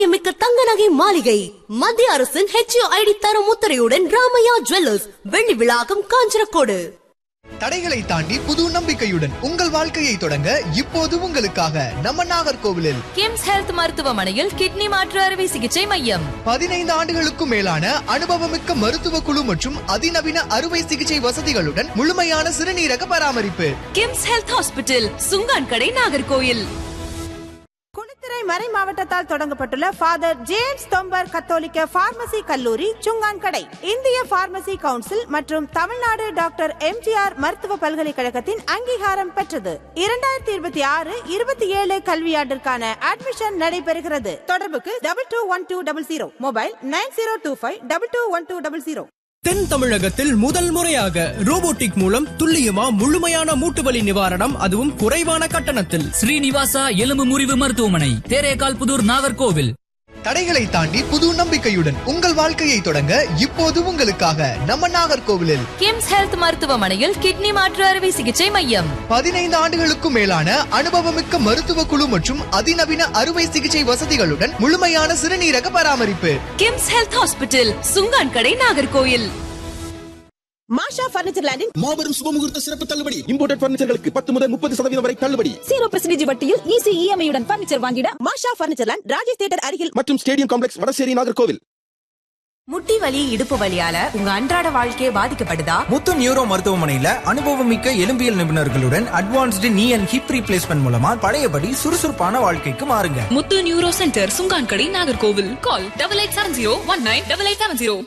மிக்க தங்க நகை மாளிகை மத்திய அரசின் ஹெச்ஐடி தரம் முத்திரையுடன் ராமையா ஜுவல்லர்ஸ் வெள்ளி விழாக்கம் காஞ்சனக்கோடு தடைகளை தாண்டி புது நம்பிக்கையுடன் உங்கள் வாழ்க்கையை தொடங்க இப்போது உங்களுக்காக நம்ம நாகர்கோவிலில் கிம்ஸ் ஹெல்த் மருத்துவமனையில் கிட்னி மாற்று அறுவை சிகிச்சை மையம் பதினைந்து ஆண்டுகளுக்கும் மேலான அனுபவமிக்க மருத்துவ குழு மற்றும் அதிநவீன அறுவை சிகிச்சை வசதிகளுடன் முழுமையான சிறுநீரக பராமரிப்பு கிம்ஸ் ஹெல்த் ஹாஸ்பிட்டல் சுங்கான் கடை நாகர்கோயில் குளித்துறை மறை மாவட்டத்தால் தொடங்கப்பட்டுள்ள ஃபாதர் ஜேம்ஸ் தொம்பர் கத்தோலிக்க பார்மசி கல்லூரி சுங்கான்கடை இந்திய பார்மசி கவுன்சில் மற்றும் தமிழ்நாடு டாக்டர் எம்ஜிஆர் மருத்துவ பல்கலைக்கழகத்தின் அங்கீகாரம் பெற்றது இரண்டாயிரத்தி இருபத்தி ஆறு இருபத்தி ஏழு கல்வியாண்டிற்கான அட்மிஷன் நடைபெறுகிறது தொடர்புக்கு double two one two double zero mobile nine zero two five double two one two double zero தென் தமிழகத்தில் முதல் முறையாக ரோபோட்டிக் மூலம் துல்லியமா முழுமையான மூட்டு வலி நிவாரணம் அதுவும் குறைவான கட்டணத்தில் ஸ்ரீனிவாசா எலும்பு முறிவு மருத்துவமனை தேரேகால் புதூர் நாகர்கோவில் தடைகளை தாண்டி புது நம்பிக்கையுடன் உங்கள் வாழ்க்கையை தொடங்க இப்போது உங்களுக்காக நம்ம நாகர்கோவிலில் கிம்ஸ் ஹெல்த் மருத்துவமனையில் கிட்னி மாற்று அறுவை சிகிச்சை மையம் பதினைந்து ஆண்டுகளுக்கும் மேலான அனுபவமிக்க மருத்துவ குழு மற்றும் அதிநவீன அறுவை சிகிச்சை வசதிகளுடன் முழுமையான சிறுநீரக பராமரிப்பு கிம்ஸ் ஹெல்த் ஹாஸ்பிட்டல் சுங்கான் கடை நாகர்கோயில் மாஷா பர்னிச்சர் லேண்டின் மாபெரும் சுபமுகூர்த்த சிறப்பு தள்ளுபடி இம்போர்டட் பர்னிச்சர்களுக்கு பத்து முதல் முப்பது சதவீதம் வரை தள்ளுபடி ஜீரோ பர்சன்டேஜ் வட்டியில் ஈஸி இஎம்ஐ உடன் பர்னிச்சர் வாங்கிட Masha furniture land Rajesh theatre அருகில் மற்றும் ஸ்டேடியம் காம்ப்ளெக்ஸ் வடசேரி நாகர்கோவில் முட்டி வலி இடுப்பு வலியால உங்க அன்றாட வாழ்க்கையே பாதிக்கப்படுதா முத்து நியூரோ மருத்துவமனையில அனுபவமிக்க எலும்பியல் நிபுணர்களுடன் அட்வான்ஸ்டு நீ அண்ட் ஹிப் ரீப்ளேஸ்மெண்ட் மூலமா பழையபடி சுறுசுறுப்பான வாழ்க்கைக்கு மாறுங்க முத்து neuro centre Sungankadai Nagercoil call double eight seven zero one nine double eight seven zero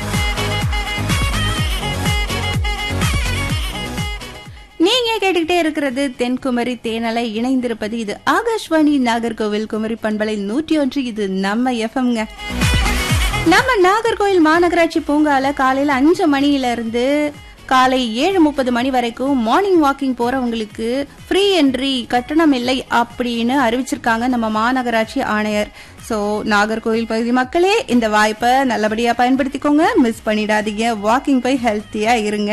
நீங்க கேட்டுக்கிட்டே இருக்கிறது தென்குமரி தேனலை இணைந்திருப்பது இது ஆகாஷ்வாணி நாகர்கோவில் குமரி பண்பலை நூற்றி ஒன்று இது நம்ம எஃப்எம்ங்க நம்ம நாகர்கோவில் மாநகராட்சி பூங்கால காலையில அஞ்சு மணியில இருந்து காலை ஏழு முப்பது மணி வரைக்கும் மார்னிங் வாக்கிங் போறவங்களுக்கு ஃப்ரீ என்ட்ரி கட்டணம் இல்லை அப்படின்னு அறிவிச்சிருக்காங்க நம்ம மாநகராட்சி ஆணையர் ஸோ நாகர்கோவில் பகுதி மக்களே இந்த வாய்ப்பை நல்லபடியா பயன்படுத்திக்கோங்க மிஸ் பண்ணிடாதீங்க வாக்கிங் போய் ஹெல்த்தியா இருங்க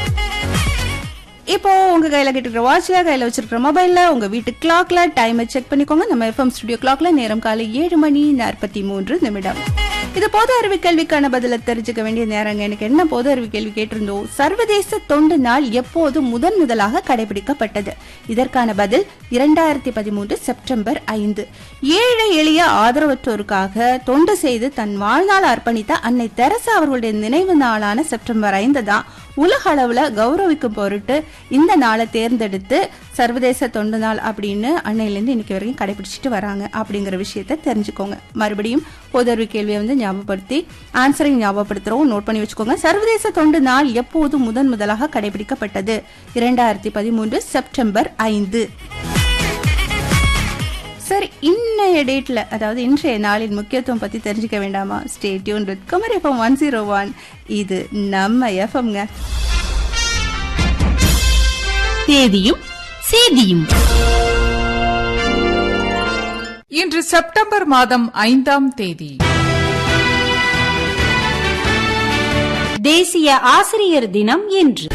இப்போ உங்க கையில கிட்ட வாட்ச்ல கையில வச்சிருக்கிற மொபைல்ல உங்க வீட்டு கிளாக்ல டைமை செக் பண்ணிக்கோங்க நம்ம எஃப்எம் ஸ்டுடியோ கிளாக்ல நேரம் காலை ஏழு மணி நாற்பத்தி மூன்று நிமிடம் இது பொது அறிவு கேள்விக்கான பதில தெரிஞ்சுக்க வேண்டிய நேரங்க எனக்கு என்ன பொது அறிவு கேள்வி கேட்டிருந்தோம் சர்வதேச தொண்டு நாள் எப்போது முதன் முதலாக கடைபிடிக்கப்பட்டது இதற்கான பதில் இரண்டாயிரத்தி பதிமூன்று செப்டம்பர் ஐந்து ஏழை எளிய ஆதரவற்றோருக்காக தொண்டு செய்து தன் வாழ்நாள் அர்ப்பணித்த அன்னை தெரசா அவர்களுடைய நினைவு நாளான செப்டம்பர் ஐந்து தான் உலக அளவுல கௌரவிக்கும் பொருட்டு இந்த நாளை தேர்ந்தெடுத்து சர்வதேச தொண்டு நாள் அப்படின்னு அன்னையிலேருந்து இன்னைக்கு வரைக்கும் கடைபிடிச்சிட்டு வராங்க அப்படிங்கிற விஷயத்த தெரிஞ்சுக்கோங்க மறுபடியும் பொதறிவு கேள்வியை வந்து ஞாபகப்படுத்தி ஆன்சரையும் ஞாபகப்படுத்துறோம் நோட் பண்ணி வச்சுக்கோங்க சர்வதேச தொண்டு நாள் எப்போது முதன் முதலாக கடைபிடிக்கப்பட்டது இரண்டாயிரத்தி பதிமூன்று செப்டம்பர் ஐந்து சரி இன்னைய டேட்ல அதாவது இன்றைய நாளின் முக்கியத்துவம் பத்தி தெரிஞ்சுக்க வேண்டாமா stay tune with Kumar FM one zero one இது நம்ம எஃப்எம்ங்க தேதியும் சேதியும் இன்று செப்டம்பர் மாதம் ஐந்தாம் தேதி தேசிய ஆசிரியர் தினம் என்று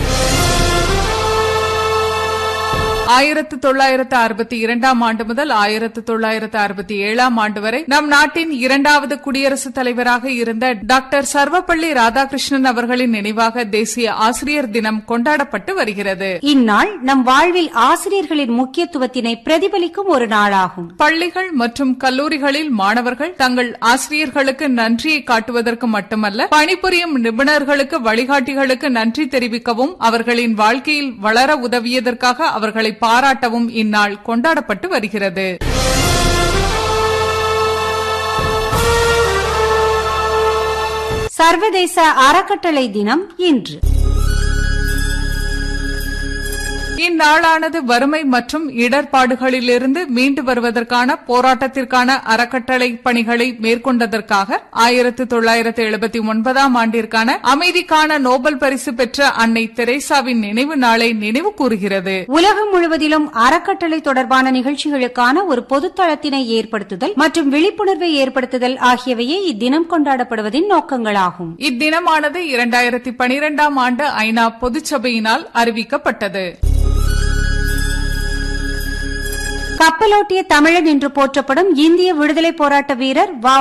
ஆயிரத்து தொள்ளாயிரத்து அறுபத்தி இரண்டாம் ஆண்டு முதல் ஆயிரத்து தொள்ளாயிரத்து அறுபத்தி ஏழாம் ஆண்டு வரை நம் நாட்டின் இரண்டாவது குடியரசுத் தலைவராக இருந்த டாக்டர் சர்வப்பள்ளி ராதாகிருஷ்ணன் அவர்களின் நினைவாக தேசிய ஆசிரியர் தினம் கொண்டாடப்பட்டு வருகிறது இந்நாள் நம் வாழ்வில் ஆசிரியர்களின் முக்கியத்துவத்தினை பிரதிபலிக்கும் ஒரு நாளாகும் பள்ளிகள் மற்றும் கல்லூரிகளில் மாணவர்கள் தங்கள் ஆசிரியர்களுக்கு நன்றியை காட்டுவதற்கு மட்டுமல்ல பணிபுரியும் நிபுணர்களுக்கு வழிகாட்டிகளுக்கு நன்றி தெரிவிக்கவும் அவர்களின் வாழ்க்கையில் வளர உதவியதற்காக அவர்களை பாராட்டவும் இந்நாள் கொண்டாடப்பட்டு வருகிறது சர்வதேச அறக்கட்டளை தினம் இன்று இந்நாளானது வறுமை மற்றும் இடர்பாடுகளிலிருந்து மீண்டு வருவதற்கான போராட்டத்திற்கான அறக்கட்டளை பணிகளை மேற்கொண்டதற்காக ஆயிரத்து தொள்ளாயிரத்து எழுபத்தி ஒன்பதாம் ஆண்டிற்கான அமைதிக்கான நோபல் பரிசு பெற்ற அன்னை தெரேசாவின் நினைவு நாளை நினைவு கூறுகிறது உலகம் முழுவதிலும் அறக்கட்டளை தொடர்பான நிகழ்ச்சிகளுக்கான ஒரு பொதுத்தளத்தினை ஏற்படுத்துதல் மற்றும் விழிப்புணர்வை ஏற்படுத்துதல் ஆகியவையே இத்தினம் கொண்டாடப்படுவதின் நோக்கங்களாகும் இத்தினமானது இரண்டாயிரத்தி பனிரெண்டாம் ஆண்டு ஐநா பொதுச்சபையினால் அறிவிக்கப்பட்டது கப்பலோட்டிய தமிழன் என்று போற்றப்படும் இந்திய விடுதலை போராட்ட வீரர் வ